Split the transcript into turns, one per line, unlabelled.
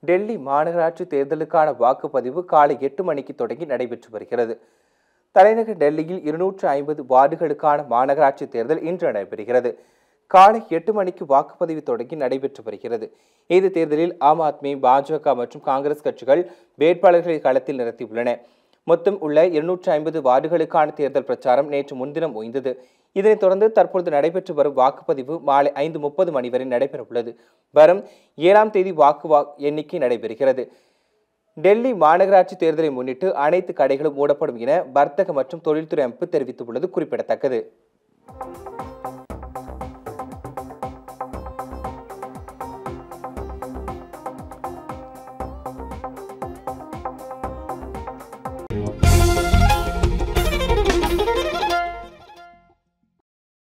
டெல்லி மாநகராட்சி தேர்தலுக்கான வாக்குப்பதிவு காலை எட்டு மணிக்கு தொடங்கி நடைபெற்று வருகிறது தலைநகர் டெல்லியில் இருநூற்று ஐம்பது வார்டுகளுக்கான மாநகராட்சி தேர்தல் இன்று நடைபெறுகிறது காலை எட்டு மணிக்கு வாக்குப்பதிவு தொடங்கி நடைபெற்று வருகிறது இந்த தேர்தலில் ஆம் ஆத்மி பாஜக மற்றும் காங்கிரஸ் கட்சிகள் வேட்பாளர்களை களத்தில் நிறுத்தியுள்ளன மொத்தம் உள்ள இருநூற்று ஐம்பது வார்டுகளுக்கான தேர்தல் பிரச்சாரம் நேற்று முன்தினம் ஓய்ந்தது இதனைத் தொடர்ந்து தற்பொழுது நடைபெற்று வரும் வாக்குப்பதிவு மாலை ஐந்து முப்பது மணி வரை நடைபெறவுள்ளது வரும் ஏழாம் தேதி வாக்கு வா எண்ணிக்கை நடைபெறுகிறது டெல்லி மாநகராட்சி தேர்தலை முன்னிட்டு அனைத்து கடைகளும் மூடப்படும் என வர்த்தக மற்றும் தொழில்துறை அமைப்பு தெரிவித்துள்ளது குறிப்பிடத்தக்கது